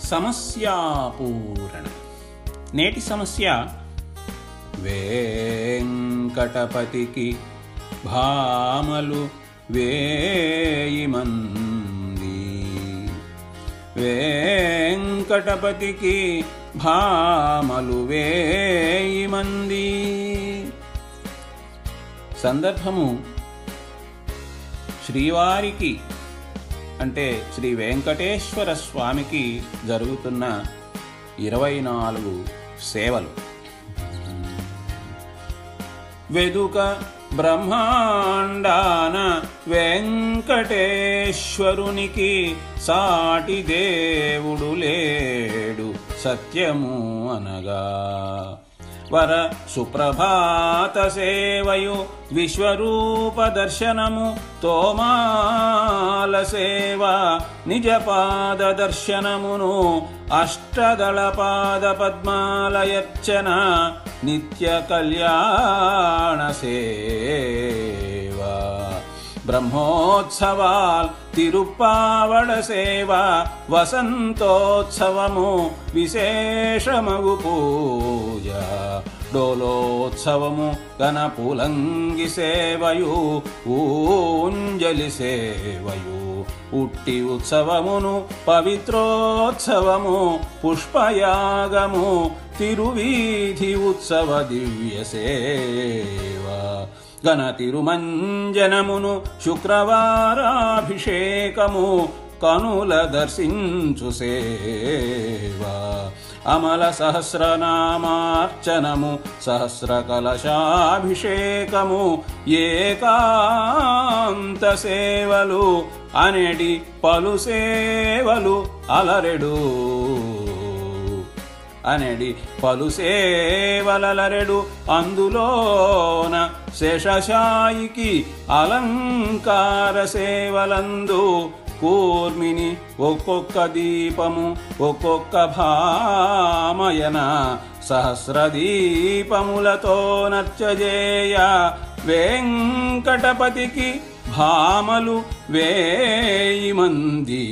సమస్యాపూరణ నేటి సమస్య వెంకటపతికి భామలు వేయి మంది వెంకటపతికి భామలు వేయి మంది సందర్భము శ్రీవారికి అంటే శ్రీ వెంకటేశ్వర స్వామికి జరుగుతున్న ఇరవై నాలుగు సేవలు వెదుక బ్రహ్మాండాన వెంకటేశ్వరునికి సాటి దేవుడు లేడు సత్యము అనగా వర సుప్రభాత సేవయు విశ్వరూప దర్శనము తోమాల సేవ నిజ పాద దర్శనమును అష్టదళ పాద పద్మాలయర్చన నిత్య కళ్యాణ సేవ బ్రహ్మోత్సవాల్ తిరుప్పావడ సేవ వసంతోత్సవము విశేషమగు పూజ డోలోత్సవము గణపులంగి సేవయు ఊంజలి సేవయు ఉట్టి ఉత్సవమును పవిత్రోత్సవము పుష్పయాగము తిరువీధి ఉత్సవ దివ్య సేవ గణ తిరుమంజనమును శుక్రవారాభిషేకము కనుల దర్శించు సేవ అమల సహస్రనామార్చనము సహస్ర కలశాభిషేకము ఏకాంత సేవలు అనెడి పలు సేవలు అలరెడు అనెడి పలు సేవలలరెడు అందులోన శేషశాయికి అలంకార సేవలందు కూర్మిని ఒక్కొక్క దీపము ఒక్కొక్క భామయన సహస్ర దీపములతో నర్చజేయ వెంకటపతికి భామలు వేయి మంది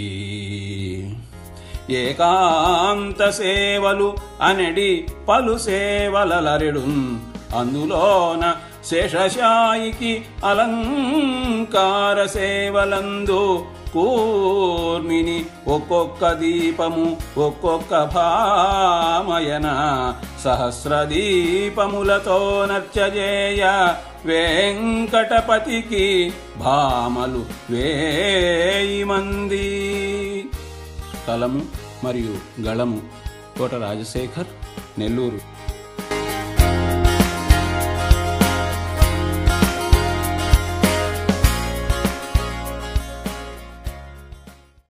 ఏకాంత సేవలు అనడి పలు సేవలలరెడున్ అందులోన శేషశాయికి అలంకార సేవలందు కూర్మిని ఒక్కొక్క దీపము ఒక్కొక్క భామయన సహస్ర దీపములతో నర్చజేయ వెంకటపతికి భామలు వేయి మంది కలము మరియు గళము కోట రాజశేఖర్ నెల్లూరు